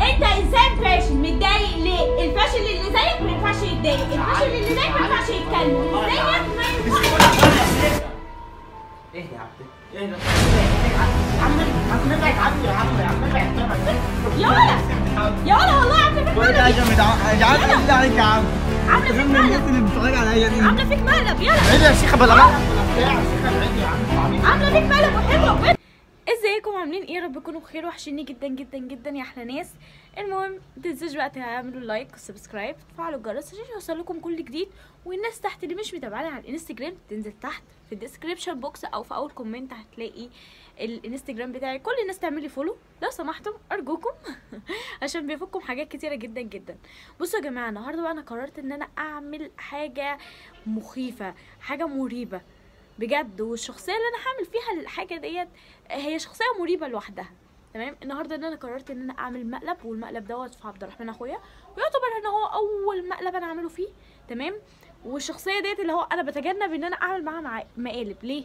انت انسان فاشل متضايق ليه الفاشل اللي زيك ما ينفعش يتضايق الفاشل اللي زيك ما ينفعش يتكلم اللي زيك ما ينفعش ايه يا عبد ايه ده يا عم عم ابعد عني يا عم يا عم ابعد يا ولا يا ولا والله عامله فيك وين يا مقلب جماعه يا جماعه بالله عليك يا عم عامله فيك فيلم مقلب الناس اللي بتتفرج عليا دي عامله فيك مقلب يلا عيب يا شيخه بلا بتاع شيخ ابعد يا عم عبيط. عامله فيك مقلب وحلوه وبنت ازيكم عاملين ايه يا رب تكونوا بخير وحشيني جدا جدا جدا يا احلى ناس المهم متنسوش بقى تعملوا لايك وسبسكرايب وتفعلوا الجرس عشان يوصلكم كل جديد والناس تحت اللي مش متابعاني على الانستجرام تنزل تحت في الديسكريبشن بوكس او في اول كومنت هتلاقي الانستجرام بتاعي كل الناس تعملي فولو لو سمحتم ارجوكم عشان بيفكم حاجات كتيره جدا جدا بصوا يا جماعه النهارده بقى انا قررت ان انا اعمل حاجه مخيفه حاجه مريبه بجد والشخصيه اللي انا هعمل فيها الحاجه ديت هي شخصيه مريبه لوحدها تمام النهارده ان انا قررت ان انا اعمل مقلب والمقلب دوت في عبد الرحمن اخويا ويعتبر ان هو اول مقلب انا اعمله فيه تمام والشخصيه ديت اللي هو انا بتجنب ان انا اعمل معاها مع- مقالب ليه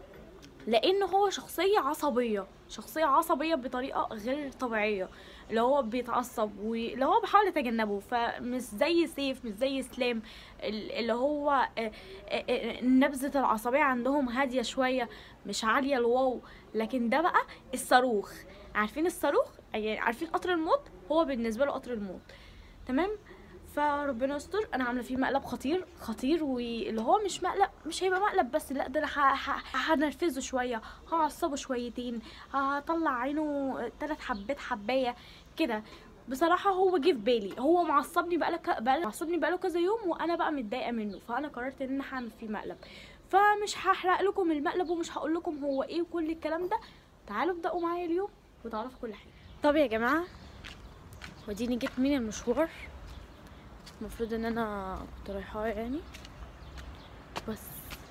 لان هو شخصيه عصبيه شخصيه عصبيه بطريقه غير طبيعيه اللي هو بيتعصب واللي هو بحاول اتجنبه فمش زي سيف مش زي اسلام ال- اللي هو آه، آه، آه، نبذه العصبيه عندهم هاديه شويه مش عاليه الواو لكن ده بقى الصاروخ عارفين الصاروخ يعني عارفين قطر الموت هو بالنسبه له قطر الموت تمام فربنا يستر انا عامله فيه مقلب خطير خطير واللي هو مش مقلب مش هيبقى مقلب بس لا ده انا ه- ه- هنرفزه شويه هعصبه شويتين هطلع عينه تلات حبات حبايه كده بصراحة هو جه في بالي هو معصبني بقاله ك... بقاله معصبني بقاله كذا يوم وانا بقى متضايقة منه فانا قررت ان انا هعمل فيه مقلب فمش هحرق لكم المقلب ومش هقول لكم هو ايه وكل الكلام ده تعالوا ابدأوا معايا اليوم وتعرفوا كل حاجة طب يا جماعة وديني جيت من المشوار المفروض ان انا كنت رايحة يعني بس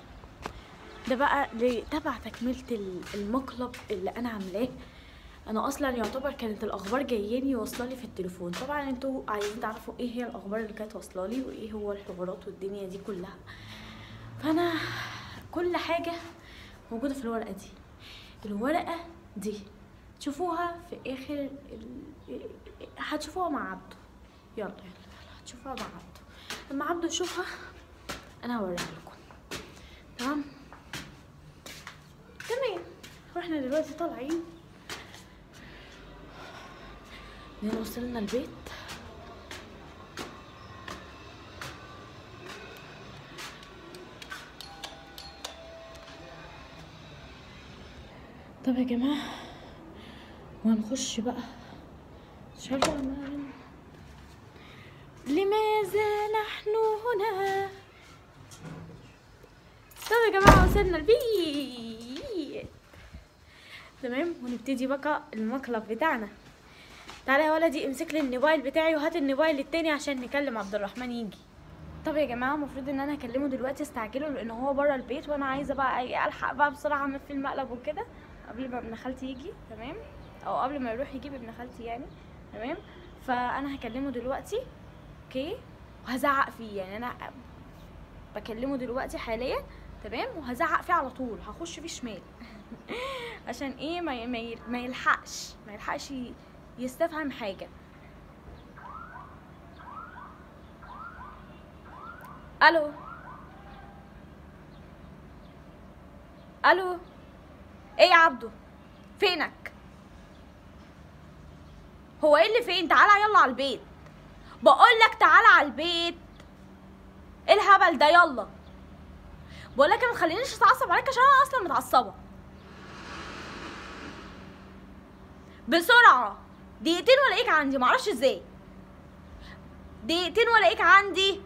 ده بقى ل- تبع تكملة ال- المقلب اللي انا عاملاه انا اصلا يعتبر كانت الاخبار جاياني واصله لي في التليفون طبعا انتوا عايزين تعرفوا ايه هي الاخبار اللي كانت واصله لي وايه هو الحوارات والدنيا دي كلها فانا كل حاجه موجوده في الورقه دي الورقه دي تشوفوها في اخر ال... هتشوفوها مع عبده يلا يلا يلا هتشوفوها مع عبده لما عبده يشوفها انا هوريها لكم تمام تمام واحنا دلوقتي طالعين من وصلنا البيت طب يا جماعة وهنخش بقى مش عارفة أعمل- لماذا نحن هنا طب يا جماعة وصلنا البيت تمام ونبتدي بقى المقلب بتاعنا تعالى يا ولدي امسك لي الموبايل بتاعي وهات الموبايل التاني عشان نكلم عبد الرحمن يجي طب يا جماعه المفروض ان انا اكلمه دلوقتي استعجله لان هو بره البيت وانا عايزه بقى إيه الحق بقى بسرعه اعمل فيه المقلب وكده قبل ما ابن خالتي يجي تمام او قبل ما يروح يجيب ابن خالتي يعني تمام فانا هكلمه دلوقتي اوكي وهزعق فيه يعني انا بكلمه دلوقتي حاليا تمام وهزعق فيه على طول هخش فيه شمال عشان ايه ما ي- ما ي- ما يلحقش ما يلحقش ي- يستفهم حاجه الو الو ايه يا عبدو فينك هو ايه اللي فين تعالى يلا على البيت بقول لك تعالى على البيت ايه الهبل ده يلا بقول لك ما تخلينيش اتعصب عليك عشان انا اصلا متعصبه بسرعه دقيقتين والاقيك عندي معرفش ازاي دقيقتين والاقيك عندي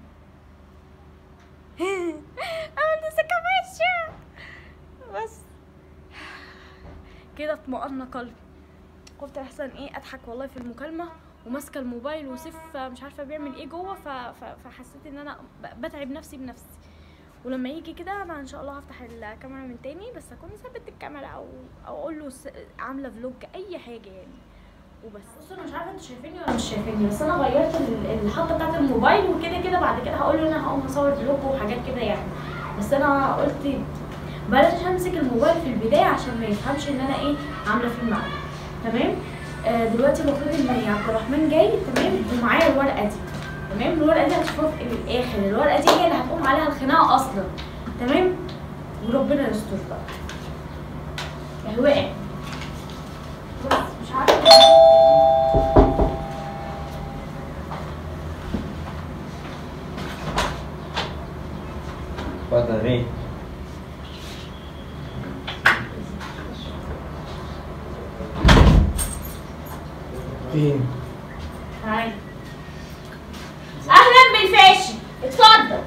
عملت سكافيشة بس كده اطمئن قلبي قلت احسن ايه اضحك والله في المكالمه وماسكه الموبايل وسيف مش عارفه بيعمل ايه جوه ف... ف... فحسيت ان انا ب- بتعب نفسي بنفسي ولما يجي كده انا ان شاء الله هفتح الكاميرا من تاني بس اكون ثبت الكاميرا او او اقول له س... عامله فلوج اي حاجه يعني وبس بصوا انا مش عارفه انتوا شايفيني ولا مش شايفيني بس انا غيرت ال- الحطه بتاعت الموبايل وكده كده بعد كده هقول له انا هقوم اصور فلوج وحاجات كده يعني بس انا قلت بلاش امسك الموبايل في البدايه عشان ما يفهمش ان انا ايه عامله فيه المقلب تمام آه، دلوقتي المفروض ان عبد الرحمن جاي تمام ومعايا الورقه دي تمام الورقه دي هتشوفها في الاخر الورقه دي هي اللي هتقوم عليها الخناقه اصلا تمام وربنا يستر بقى اهي وقع بص مش عارفه اتفضل ايه فين؟ تعالى اهلا بالفاشل اتفضل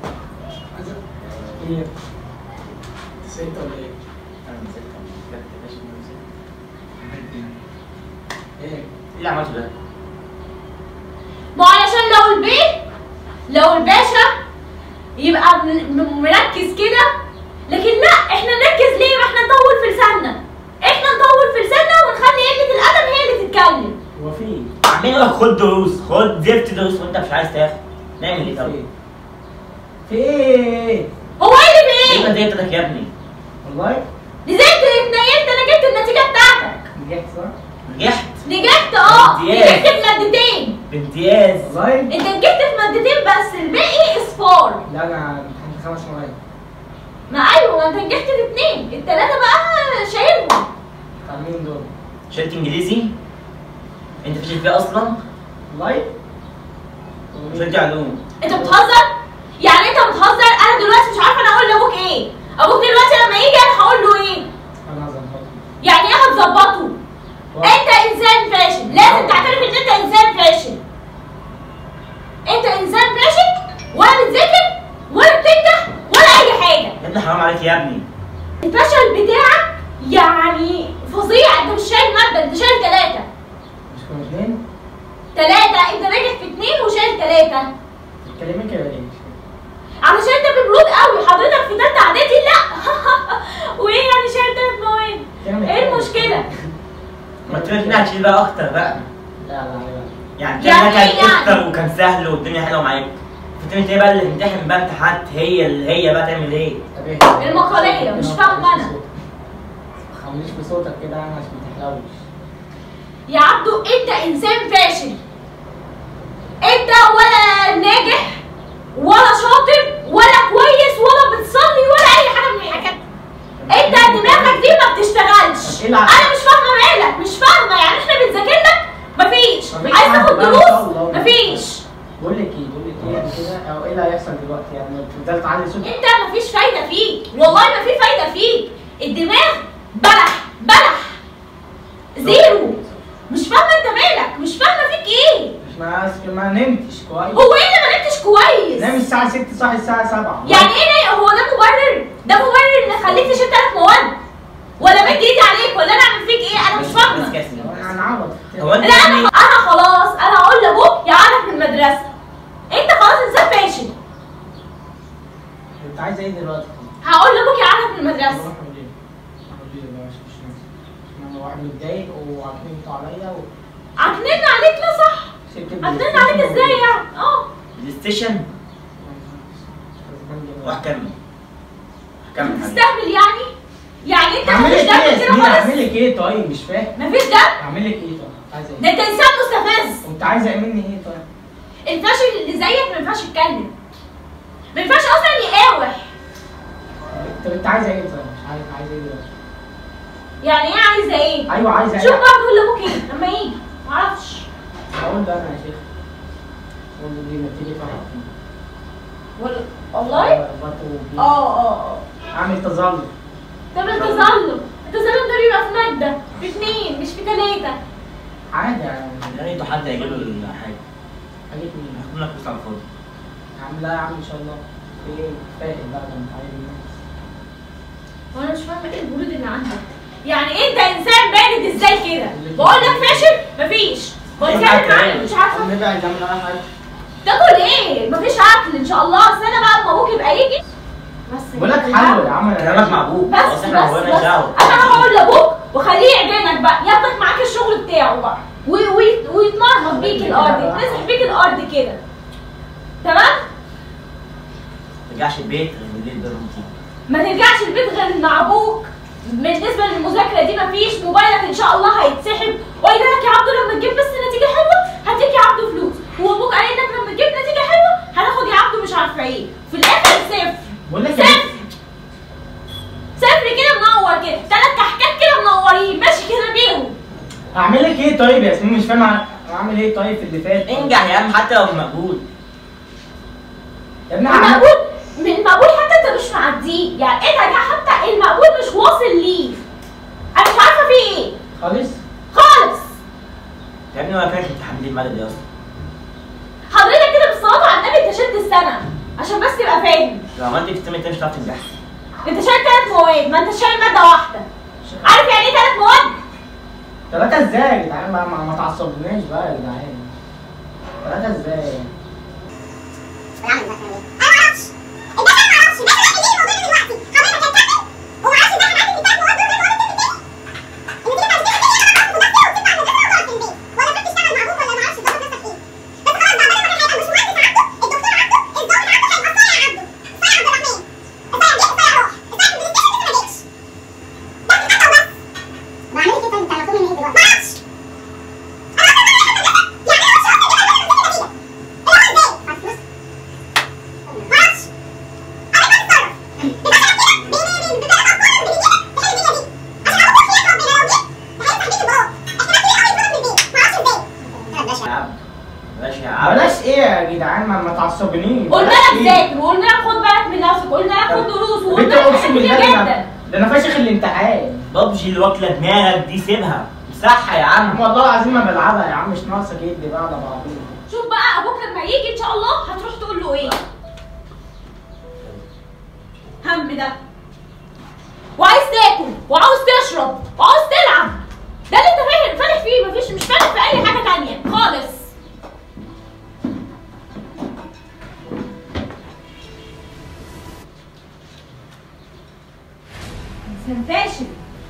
ايه؟ ستة ولا ايه؟ انا نزلت أنا نزلت يا باشا أنا نزلت. ايه؟ ايه اللي عملته ده؟ ما علشان لو البيت لو الباشا يبقى م- م- مركز كده لكن لا احنا نركز ليه ما احنا نطول في لساننا احنا نطول في لساننا ونخلي قله الادب هي اللي تتكلم هو فين؟ عمال لك خد دروس خد زفت دروس وانت مش عايز تاخد نعمل ايه طب؟ فين؟ في ايه؟ هو ايه اللي ايه بايه مديتك يا ابني؟ والله؟ نزلت اتنيلت انا جبت النتيجه بتاعتك نجحت صح؟ نجحت نجحت اه امتياز. نجحت في مادتين بامتياز والله؟ انت نجحت في مادتين بس الباقي اصفار لا انا امتحنت خمس مواد ما ايوه ما انت نجحت في اتنين التلاته بقى شايلهم بتاع مين دول؟ شلت انجليزي انت فاشل فيه اصلا والله؟ شلت علوم انت بتهزر؟ يعني انت بتهزر انا دلوقتي مش عارفه انا اقول لابوك ايه ابوك دلوقتي لما يجي انا هقول له ايه انا هظبطه يعني ايه هتظبطه انت انسان فاشل لازم تعترف ان انت انسان فاشل انت انسان فاشل ولا بتذاكر ولا بتنجح ولا اي حاجه يا ابني حرام عليك يا ابني الفشل بتاعك يعني فظيع انت مش شايل ماده انت شايل ثلاثه مش كانوا اتنين؟ ثلاثه انت ناجح في اثنين وشايل ثلاثه بتتكلمي كده ليه؟ مش فاهم. علشان انت ببرود قوي حضرتك في ثالثه اعدادي لا وايه يعني شايل ثلاث مواد تعمل ايه كده. المشكله ما تفكرني هتشيل بقى اكتر بقى لا لا لا يعني يعني كان ايه كان يعني؟ اكتر وكان سهل والدنيا حلوه معاك فتنت ايه بقى اللي تمتحن بقى امتحانات هي اللي هي بقى تعمل ايه؟ طب ايه؟ المقالية، مش فاهمة أنا. ما تخليش بصوتك كده يعني عشان ما تحلوش يا عبدو انت انسان فاشل انت ولا ناجح ولا شاطر ولا كويس ولا بتصلي ولا اي حاجه من الحاجات دي. انت دماغك دي ما بتشتغلش طب ايه العب؟ انا مش فاهمه مالك مش فاهمه يعني احنا بنذاكر لك مفيش مفيش عايز حاجة تاخد بقى إن شاء دروس الله. مفيش بقول لك ايه بقول لك ايه يعني كده او ايه اللي هيحصل دلوقتي يعني لو تفضل تعلي صوتك انت مفيش فايده فيك والله ما في فايده فيك الدماغ بلح بلح زيرو مش فاهمه انت مالك مش فاهمه فيك ايه مش ما ما نمتش كويس هو ايه اللي ما نمتش كويس نام الساعة 6 صاحي الساعة 7 يعني ايه ده- هو ده مبرر ده مبرر اللي خليك تشيل ثلاث مواد ولا مد ايدي عليك ولا انا اعمل فيك ايه انا مش بس فاهمه كاسل. انا عوض هو انت لا انا انا خلاص انا هقول لابوك يعرف من المدرسه انت خلاص انسان فاشل انت عايزه ايه دلوقتي؟ هقول لابوك يعرف من المدرسه نروح ليه؟ نروح ليه بقى مش مش ناس. انا واحد متضايق وعارفين انتوا عليا و عكننا عليك لا صح شركة عكننا عليك ازاي يعني اه بلاي ستيشن روح كمل كمل حبيبي. تستهبل يعني يعني انت اعمل مفيش لك ايه دم يا كده زميلي خالص اعمل لك ايه طيب مش فاهم مفيش دم اعمل لك ايه طيب عايزه ده ايه؟ انت انسان مستفز انت عايزه ايه مني ايه طيب؟ الفاشل اللي زيك ما ينفعش يتكلم ما ينفعش اصلا يقاوح طب انت عايزه ايه طيب؟ مش عارف عايزه ايه دلوقتي؟ يعني ايه عايزه ايه ايوه عايزه شوف ايه؟ بقى تقول لابوك ايه لما يجي معرفش هقول ده انا يا شيخ قول له دي نتيجه واحد وال- والله برضه اه اه اه اعمل تظلم طب التظلم التظلم ده بيبقى في ماده في اتنين مش في تلاته عادي يعني يعني انتوا حد هيجيب له الحاجه حاجات مين؟ هيكون لك فلوس على الفاضي يا عم لا يا عم ان شاء الله ايه فاهم بقى ده انت عايز الناس وانا مش فاهمه ايه البرود اللي عندك يعني انت انسان بارد ازاي كده بقول لك فاشل مفيش بتكلم معاك مش عارفه نبعد عن اي حاجه تاكل ايه مفيش اكل ان شاء الله اصل انا بقى لما ابوك يبقى يجي بس بقول لك حلو يا عم انا كلامك مع ابوك بس خلاص بس احنا هو بس مالناش دعوه انا هقول لابوك وخليه يعجنك بقى ياخدك معاك الشغل بتاعه بقى وي- وي- ويتمرمط بيك الارض يتمسح بيك الارض كده تمام ما ترجعش البيت غير بالليل ده روتين ما ترجعش البيت غير مع ابوك بالنسبه للمذاكره دي مفيش موبايلك ان شاء الله هيتسحب وقايل لك يا عبدو لما تجيب بس نتيجه حلوه هديك يا عبدو فلوس وابوك قايل لك لما تجيب نتيجه حلوه هناخد يا عبدو مش عارفه ايه في الاخر صفر بقول لك صفر صفر كده منور كده ثلاث كحكات كده منورين ماشي كده بيهم اعمل لك ايه طيب يا ياسمين مش فاهم أع- اعمل ايه طيب في اللي فات انجح يا عم حتى لو مقبول يا ابني عمال- المقبول من المقبول حتى انت مش معديه يعني انت يا حتى المقبول مش واصل ليه انا مش عارفه في ايه خالص خالص يا ابني ما كانش امتحان دي المادة دي اصلا حضرتك كده بالصلاه على النبي انت شلت السنه عشان بس تبقى فاهم لو عملت في الترم التاني مش هتعرف تنجح انت شايل ثلاث مواد ما انت شايل ماده واحده عارف يعني ايه ثلاث مواد ثلاثة ازاي يا جدعان ما, ما, ما تعصبناش بقى يا جدعان ثلاثة ازاي يا عم ماشي يا عم بلاش ايه يا جدعان ما, ما تعصبنيش قلنا بلاش لك إيه؟ ذاكر وقلنا لك خد بالك من نفسك وقلنا لك خد دروس وقلنا بنت لك حاجات اقسم كتير بالله ده جدا أنا- ده انا فاشخ الامتحان ببجي اللي واكله دماغك دي سيبها مسحها يا يا عم عم والله العظيم ما بلعبها يا عم مش ناقصه كده بقى على بعضيها شوف بقى ابوك لما يجي ان شاء الله هتروح تقول له ايه هم ده وعايز تاكل وعاوز تشرب وعاوز تلعب ده اللي انت فاهم فالح فيه مفيش مش فالح في اي حاجه تانية خالص انسان فاشل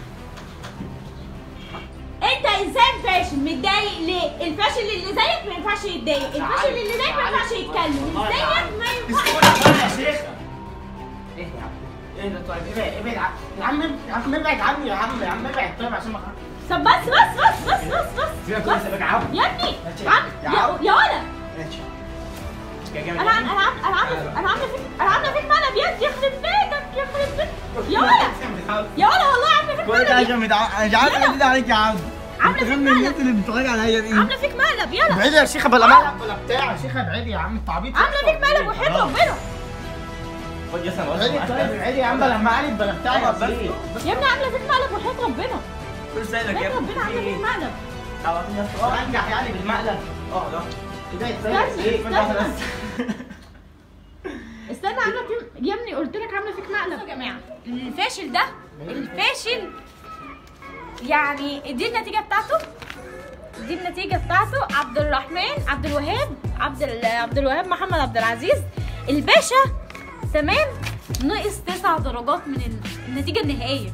انت انسان فاشل متضايق ليه الفاشل اللي زيك ما ينفعش يتضايق الفاشل اللي زيك ما ينفعش يتكلم والله زيك تعالى. ما ينفعش يا شيخ ايه يا عم ايه ده طيب ابعد ابعد عن- يا عم يا عم ابعد عني يا عم يا عم ابعد طيب عشان ما أخاف. طب بس بس بس بس بس بس سيبك بس. بس سيبك يا عم يا ابني ماشي. عم يا يا عم. يا ولد ماشي يا جامد انا عم- انا عم- انا عامله انا عامله فيك انا عامله فيك مقلب يد يخرب بيتك يخرب بيتك يا ولد يا ولد والله عامله فيك كل ده مقلب عشان متع... مش عارف ايه عليك يا عم عامله فيك تغني الناس مقلب اللي بتتفرج عليا دي عامله فيك مقلب يلا ابعدي يا شيخه بلا ملعب بلا بتاع يا شيخه ابعدي يا عم انت عبيط عامله فيك مقلب وحياة ربنا خد يا سنة ابعدي طيب ابعدي يا عم بلا مقلب بلا بتاع يا بس. زين. يا ابني عامله فيك مقلب وحياة ربنا كل سنة وحياة ربنا عامله فيك مقلب تعبطني يا اسطى انجح يعني بالمقلب اه ده كده استنى، يتسيب استنى. استنى عامله فيك يا ابني قلت لك عامله فيك مقلب يا جماعه الفاشل ده الفاشل يعني دي النتيجه بتاعته دي النتيجه بتاعته عبد الرحمن عبد الوهاب عبد ال- عبد الوهاب محمد عبد العزيز الباشا تمام نقص تسع درجات من ال- النتيجه النهائيه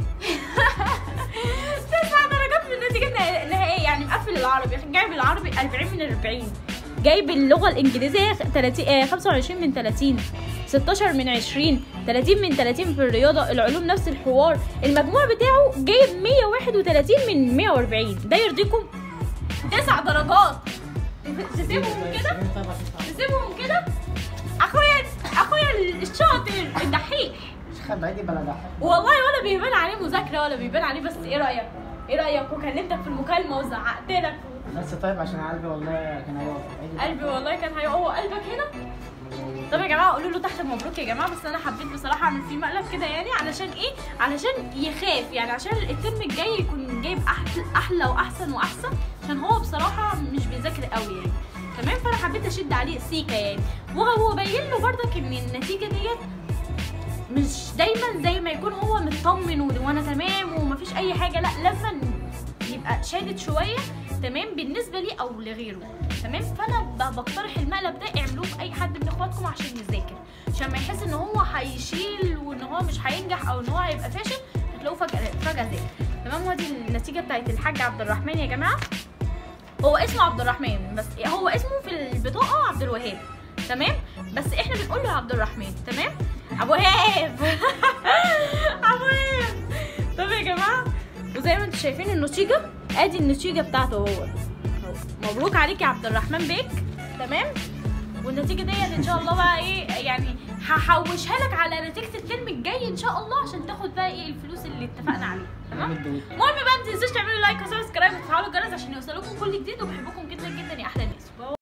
تسع درجات من النتيجه النها- النهائيه يعني مقفل العربي جايب العربي 40 من 40 جايب اللغه الانجليزيه 30 آه، 25 من 30 16 من 20 30 من 30 في الرياضه العلوم نفس الحوار المجموع بتاعه جايب 131 من 140 ده يرضيكم تسع درجات تسيبهم كده تسيبهم كده اخويا اخويا الشاطر الدحيح شيخه ابعدي بلا ضحك والله ولا بيبان عليه مذاكره ولا بيبان عليه بس ايه رايك ايه رايك وكلمتك في المكالمه وزعقت لك بس طيب عشان قلبي والله كان هيقف ابعدي. قلبي والله كان هيقع هو قلبك هنا طب يا جماعه قولوا له تحت مبروك يا جماعه بس انا حبيت بصراحه اعمل فيه مقلب كده يعني علشان ايه علشان يخاف يعني عشان الترم الجاي يكون جايب احلى احلى واحسن واحسن عشان هو بصراحه مش بيذاكر قوي يعني تمام فانا حبيت اشد عليه سيكه يعني وهو باين له برضك ان النتيجه ديت مش دايما زي ما يكون هو مطمن و- وانا تمام ومفيش اي حاجه لا لازم يبقى شادد شويه تمام بالنسبه لي او لغيره تمام فانا ب- بقترح المقلب ده اعملوه في اي حد من اخواتكم عشان يذاكر عشان ما يحس ان هو هيشيل وان هو مش هينجح او ان هو هيبقى فاشل هتلاقوه فجاه فجاه ذاكر تمام ودي النتيجه بتاعت الحاج عبد الرحمن يا جماعه هو اسمه عبد الرحمن بس هو اسمه في البطاقه عبد الوهاب تمام بس احنا بنقول له عبد الرحمن تمام ابو وهاب ابو وهاب طب يا جماعه وزي ما انتم شايفين النتيجه ادي النتيجه بتاعته هو أهو. مبروك عليك يا عبد الرحمن بيك تمام والنتيجه ديت ان شاء الله بقى ايه يعني هحوشها لك على نتيجه الترم الجاي ان شاء الله عشان تاخد بقى ايه الفلوس اللي اتفقنا عليها تمام المهم بقى ما تنسوش تعملوا لايك وسبسكرايب وتفعلوا الجرس عشان يوصلكم